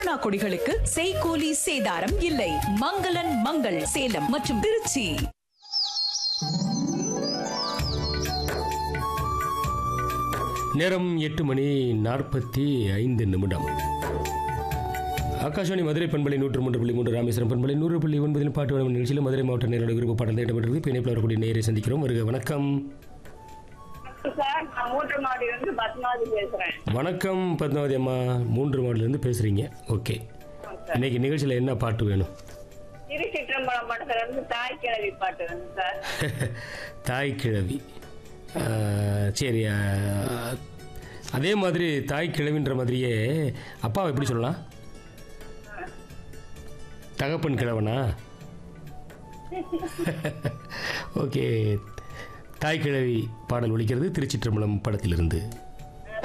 அண்ணா கொடிகளுக்கு செய்கூலி சேதாரம் இல்லை மங்களன் மங்கள் சேலம் மற்றும் திருச்சி நேரம் எட்டு மணி நாற்பத்தி ஐந்து நிமிடம் ஆகாஷவாணி மதுரை பண்பலை நூற்று மூன்று புள்ளி மூன்று ராமேஸ்வரம் பண்பலை நூறு புள்ளி ஒன்பதில் பாட்டு வரும் நிகழ்ச்சியில் மதுரை மாவட்ட நேரோட விருப்ப பாடல் இடம்பெற்றது பிணைப்பில் வரக்கூடிய நேரை சந்திக்கிறோம் வருக வணக்கம் சார் நான் மூன்று மாடியிலிருந்து பத்மாவதி பேசுறேன் வணக்கம் பத்மாவதி அம்மா மூன்று மாடலேருந்து பேசுகிறீங்க ஓகே இன்னைக்கு நிகழ்ச்சியில் என்ன பாட்டு வேணும் திருச்சிற்றம்பலம் படத்துல இருந்து தாய் கிழவி பாட்டு வந்து சார் தாய் கிழவி ஆ, சரி ஆ, அதே மாதிரி தாய் கிழவின்ற மாதிரியே அப்பாவை எப்படி சொல்லலாம் தகப்பன் கிழவனா ஓகே தாய் கிழவி பாடல் ஒலிக்கிறது திருச்சிற்றம்பலம் படத்திலிருந்து